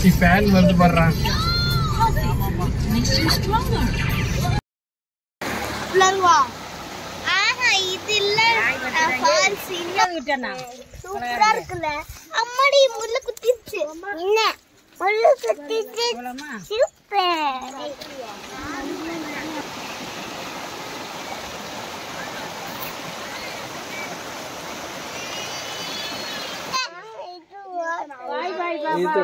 fan வந்து பாடுறான் ஃப்ளவா ஆஹா இது இல்ல ஃபால்ஸ் இல்ல சூப்பரா இருக்குல்ல அம்மாடி முள்ள குத்திச்சு என்ன முள்ள குத்திச்சு சூப்பர் பாய் பாய்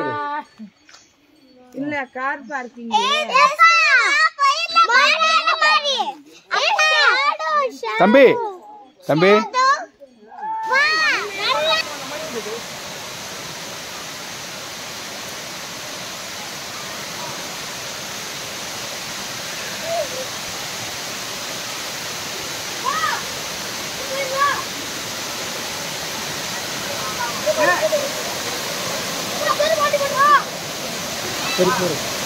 இல்ல கார் பார்க்கிங் தம்பி தம்பி சரி போடு